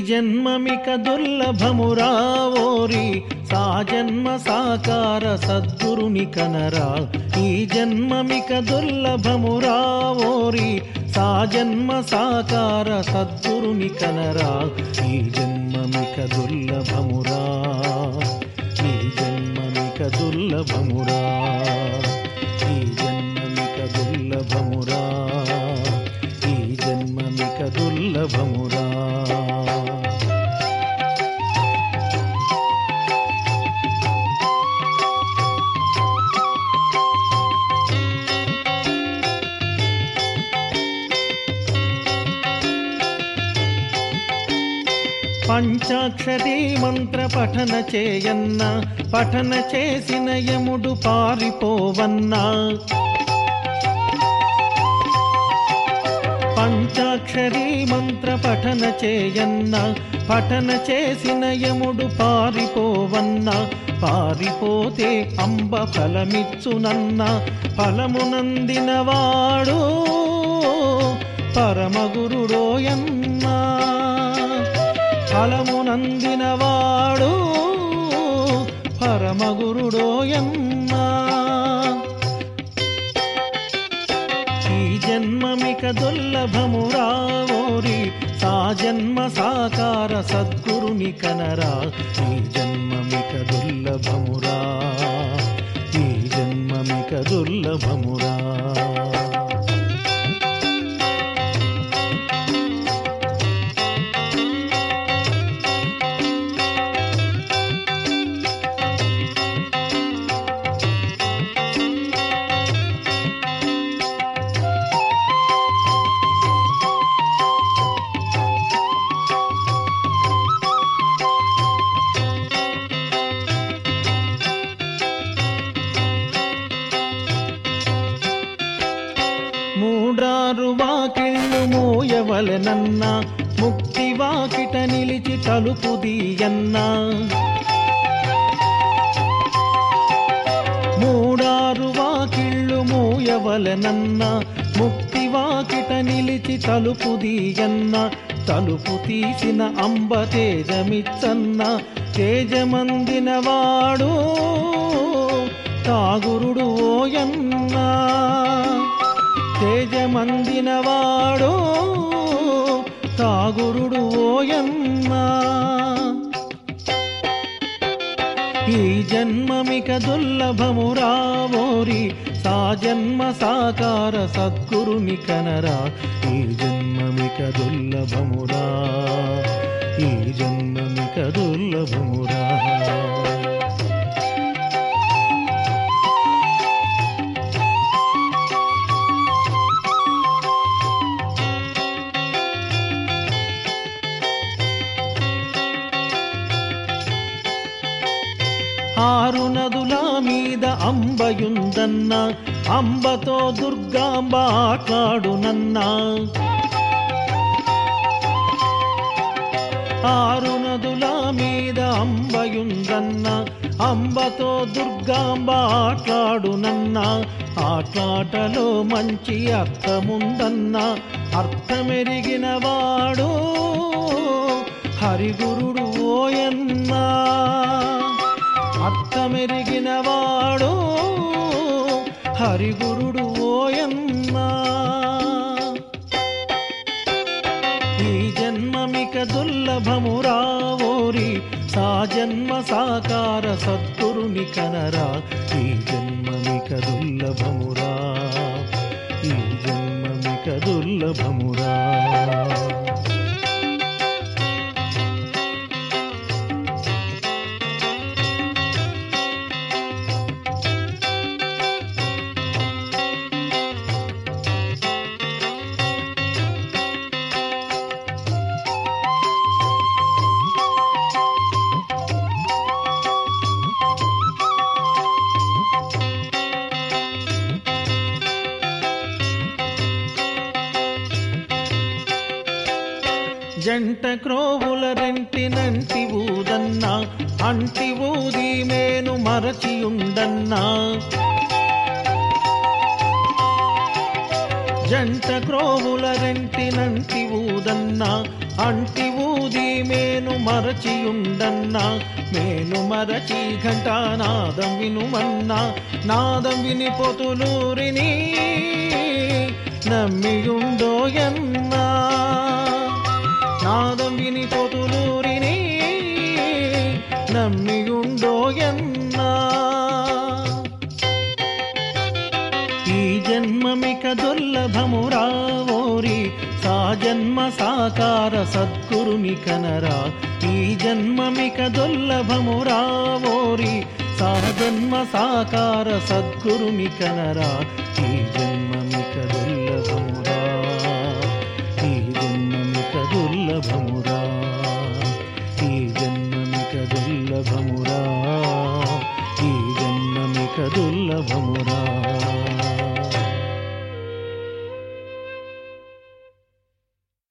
జన్మమిక దుర్లభమురా ఓరి సాజన్మ సాకార సద్గురుని కనరా ఈ జన్మమిక దుర్లభమురా ఓరి సాజన్మ సాకార సద్గురుని కనరా ఈ జన్మమిక దుర్లభమురా ఈ జన్మమిక దుర్లభమురా ఈ జన్మమిక దుర్లభమురా ఈ జన్మమిక దుర్లభమురా పంచాక్షరీ మంత్ర పఠన చేయన్న పఠన చేసిన యముడు పారిపోవన్నా పంచాక్షరీ మంత్ర పఠన చేయన్న పఠన చేసిన యముడు పారిపోవన్న పారిపోతే అంబ ఫలమిచ్చునన్న ఫలమునందిన వాడు పరమగురుడోయన్నా ఫలమునందిన వాడు పరమగురుడోయన్నా ఈ జన్మమిక దుర్లభమురా ఓరి సాజన్మ సాకార సద్గురుని కనరా ఈ జన్మమిక దుర్లభమురా ఈ జన్మమిక దుర్లభమురా మూడారు వాకిళ్ళు మోయవలెనన్నా ముక్తి వాకిట నిలిచి తలుపు దీయన్నా మూడారు వాకిళ్ళు మూయవలెనన్నా ముక్తి వాకిట నిలిచి తలుపు దీయన్న తలుపు తీసిన అంబ తేజమిచ్చన్న తేజమందిన వాడు తాగురుడు ఓయన్నా తేజమందిన వాడు తాగురుడు ఓయన్నా ఈ జన్మమిక దుర్లభమురా ఓరి సాజన్మ సాకార సద్గురుని కనరా ఈ జన్మమిక దుర్లభమురా ఈ జన్మమిక దుర్లభమురా ఆరు నదుల మీద అంబయుందన్న అంబతో దుర్గాంబ ఆట్లాడునన్నా ఆరు నదుల మీద అంబయుందన్న అంబతో దుర్గాంబ ఆట్లాడునన్న ఆట్లాటలో మంచి అర్థముందన్న అర్థమెరిగిన వాడు హరిగురుడు ఓయన్నా అర్థమెరిగిన వాడు హరిగురుడు ఓయన్నా ఈ జన్మమిక దుర్లభమురా ఓరి సాజన్మ సాకార సద్గురుని కనరా ఈ జన్మమిక దుర్లభమురా ఈ జన్మమిక దుర్లభమురా జంట క్రోవుల రెంటినంటి ఊదన్నా అంటి ఊది మేను మరచియుండన్నా జంట క్రోవుల రెంటినంటి ఊదన్నా అంటి ఊది మేను మరచియుండన్నా మేను మరచి ఘంటానాదం వినుమన్నా నాదం విని పొతులూరిని నమ్మియుండోయన్నా నాదం విని పొతులూరిని నమ్మియుండోయన్నా ఈ జన్మమిక దుర్లభమురా ఓరి సా జన్మ సాకార సద్గురుని కనరా ఈ జన్మమిక దుర్లభమురా ఓరి సా జన్మ సాకార సద్గురుని కనరా ఈ జన్మమిక దుర్లభమురా ఈ జన్మమిక దుర్లభమురా ఈ జన్మమిక దుర్లభమురా ఈ జన్మమిక దుర్లభమురా